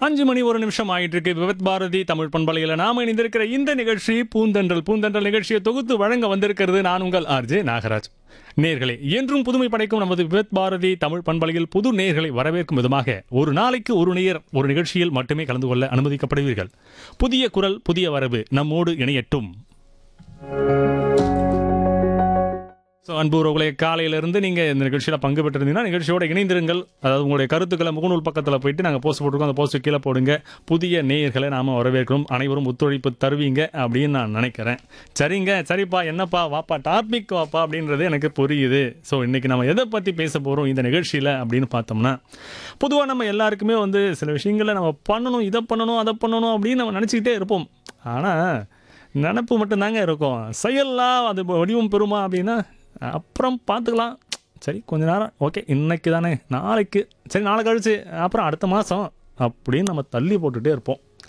அஞ்சு மணி ஒரு நிமிஷம் ஆயிட்டு இருக்கு விவத் பாரதி தமிழ் பண்பலையில் நாம இணைந்திருக்கிற இந்த நிகழ்ச்சி பூந்தென்றல் பூந்தென்றல் நிகழ்ச்சியை தொகுத்து வழங்க வந்திருக்கிறது நான் உங்கள் ஆர்ஜே நாகராஜ் நேர்களே என்றும் புதுமை படைக்கும் நமது விவத் பாரதி தமிழ் பண்பலையில் புது நேர்களை வரவேற்கும் விதமாக ஒரு நாளைக்கு ஒரு நேர் ஒரு நிகழ்ச்சியில் மட்டுமே கலந்து கொள்ள அனுமதிக்கப்படுவீர்கள் புதிய குரல் புதிய வரவு நம்மோடு இணையட்டும் ஸோ அன்பு உறவுகளே காலையிலிருந்து நீங்கள் இந்த நிகழ்ச்சியில் பங்கு பெற்றிருந்தீங்கன்னா நிகழ்ச்சியோட இணைந்திருங்கள் அதாவது உங்களுடைய கருத்துக்களை முகநூல் பக்கத்தில் போயிட்டு நாங்கள் போஸ்ட் போட்டிருக்கோம் அந்த போஸ்ட் கீழே போடுங்க புதிய நேயர்களை நாம் வரவேற்கிறோம் அனைவரும் ஒத்துழைப்பு தருவீங்க அப்படின்னு நான் நினைக்கிறேன் சரிங்க சரிப்பா என்னப்பா வாப்பா டாபிக் வாப்பா அப்படின்றது எனக்கு புரியுது ஸோ இன்றைக்கி நம்ம எதை பற்றி பேச போகிறோம் இந்த நிகழ்ச்சியில் அப்படின்னு பார்த்தோம்னா பொதுவாக நம்ம எல்லாருக்குமே வந்து சில விஷயங்களை நம்ம பண்ணணும் இதை பண்ணணும் அதை பண்ணணும் அப்படின்னு நம்ம நினச்சிக்கிட்டே இருப்போம் ஆனால் நினப்பு மட்டும்தாங்க இருக்கும் செயல்லாம் அது வடிவம் பெறுமா அப்படின்னா அப்புறம் பார்த்துக்கலாம் சரி கொஞ்ச நேரம் ஓகே இன்னைக்கு தானே நாளைக்கு சரி நாளை கழிச்சு அப்புறம் அடுத்த மாதம் அப்படின்னு நம்ம தள்ளி போட்டுகிட்டே இருப்போம்